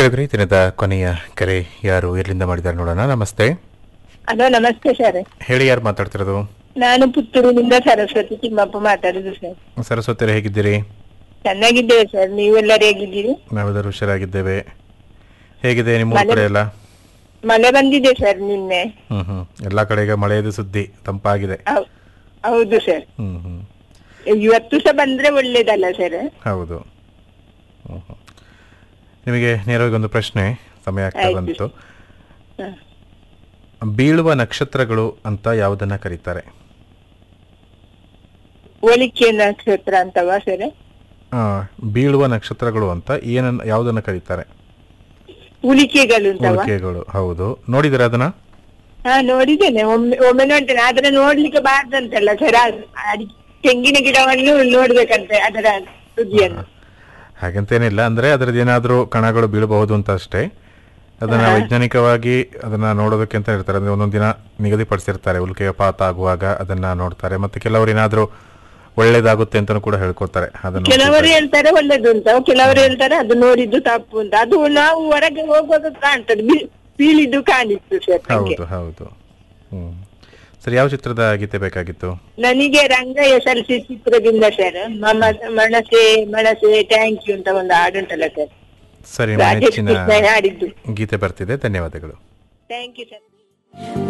ಕೇಳಿದ್ರಿ ದಿನದ ಕೊನೆಯ ಕರೆ ಯಾರು ಎಲ್ಲಿಂದ ಮಾಡಿದ್ದಾರೆ ನೋಡೋಣ ನಮಸ್ತೆ ಹಲೋ ನಮಸ್ತೆ ಸರ್ ಹೇಳಿ ಯಾರು ಮಾತಾಡ್ತಿರೋದು ನಾನು ಪುತ್ತೂರಿನಿಂದ ಸರಸ್ವತಿ ತಿಮ್ಮಪ್ಪ ಮಾತಾಡುದು ಸರ್ ಸರಸ್ವತಿ ಹೇಗಿದ್ದೀರಿ ಚೆನ್ನಾಗಿದ್ದೇವೆ ಸರ್ ನೀವೆಲ್ಲರೂ ಹೇಗಿದ್ದೀರಿ ನಾವೆಲ್ಲರೂ ಹುಷಾರಾಗಿದ್ದೇವೆ ಹೇಗಿದೆ ನಿಮ್ಮ ಊರ್ ಕಡೆ ಎಲ್ಲ ಮಳೆ ಬಂದಿದೆ ಸರ್ ನಿನ್ನೆ ಹ್ಮ್ ಹ್ಮ್ ಎಲ್ಲಾ ಕಡೆ ಈಗ ಮಳೆಯದು ಸುದ್ದಿ ತಂಪಾಗಿದೆ ಹೌ- ಹೌದು ಸರ್ ಹ್ಮ್ ಹ್ಮ್ ಇವತ್ತು ಸಹ ಬಂದ್ರೆ ಒಳ್ಳೇದಲ್ಲ ಸರ್ ಹೌದು ಹ್ಮ್ ಹ್ಮ್. ನಿಮಗೆ ನೇರವಾಗಿ ಒಂದು ಪ್ರಶ್ನೆ ಸಮಯ ಆಗ್ತಾ ಆಯ್ತು. ಬಂತು ಹ. ಬೀಳುವ ನಕ್ಷತ್ರಗಳು ಅಂತ ಯಾವುದನ್ನ ಕರೀತಾರೆ ಹೋಲಿಕೆ ನಕ್ಷತ್ರ ಅಂತವಾ ಸರ್ ಆ, ಬೀಳುವ ನಕ್ಷತ್ರಗಳು ಅಂತ ಏನನ್ನ ಯಾವುದನ್ನ ಕರೀತಾರೆ ಉಳಿಕೆಗಳು ಅಂತವಾ ಉಲ್ಕೆಗಳು ಹೌದು ನೋಡಿದ್ರೆ ಅದನ್ನ ಹಾ ನೋಡಿದ್ದೇನೆ ಒಮ್ಮೆ ಒಮ್ಮೆ ನೋಡ್ತೇನೆ ಆದ್ರೆ ನೋಡ್ಲಿಕ್ಕೆ ಬಾರ್ದಂತಲ್ಲ ಸರ್ ಅಡಿ ತೆಂಗಿನ ಗಿಡವನ್ನು ನೋಡ್ಬೇಕಂತೆ ಅದರ ಸುದ್ದಿಯನ್ನು ಹಾಗಂತೇನಿಲ್ಲ ಅಂದ್ರೆ ಅದ್ರದ್ದು ಏನಾದ್ರೂ ಕಣಗಳು ಬೀಳಬಹುದು ಅಂತ ಅಷ್ಟೇ ಅದನ್ನ ವೈಜ್ಞಾನಿಕವಾಗಿ ಅದನ್ನ ನೋಡೋದಕ್ಕೆ ಅಂತ ಇರ್ತಾರೆ ಅಂದ್ರೆ ಒಂದೊಂದು ದಿನ ನಿಗದಿಪಡಿಸಿರ್ತಾರೆ ಉಲ್ಕೆಯ ಪಾತ ಆಗುವಾಗ ಅದನ್ನ ನೋಡ್ತಾರೆ ಮತ್ತೆ ಕೆಲವರು ಏನಾದ್ರೂ ಒಳ್ಳೇದಾಗುತ್ತೆ ಅಂತಾನು ಕೂಡ ಹೇಳ್ಕೊತಾರೆ ಅದನ್ನ ಕೆಲವರು ಹೇಳ್ತಾರೆ ಒಳ್ಳೇದು ಅಂತ ಕೆಲವರು ಹೇಳ್ತಾರೆ ಅದು ನೋಡಿದ್ದು ತಪ್ಪು ಅಂತ ಅದು ನಾವು ಹೊರಗೆ ಹೋಗುವಾಗ ಕಾಣ್ತದೆ ಬೀ- ಬೀಳಿದ್ದು ಕಾಣಿತ್ತು ಸರ್ ನಂಗೆ ಹೌದು ಹೌದು ಹ್ಮ್ ಸರಿ ಯಾವ ಚಿತ್ರದ ಗೀತೆ ಬೇಕಾಗಿತ್ತು ನನಗೆ ರಂಗ ಎಸ್ ಎಲ್ ಸಿ ಚಿತ್ರದಿಂದ ಸರ್ ಮಮ ಮನಸೆ ಮನಸೆ ಥ್ಯಾಂಕ್ ಯು ಅಂತ ಒಂದು ಹಾಡುಂಟಲ್ಲ ಸರ್ ಸರಿ ನಿಮ್ಮ ರಾಜೇಶ್ ನೆಚ್ಚಿನ ಕೃಷ್ಣ ಹಾಡಿದ್ದು ಗೀತೆ ಬರ್ತಿದೆ ಧನ್ಯವಾದಗಳು ಥ್ಯಾಂಕ್ ಯು ಸರ್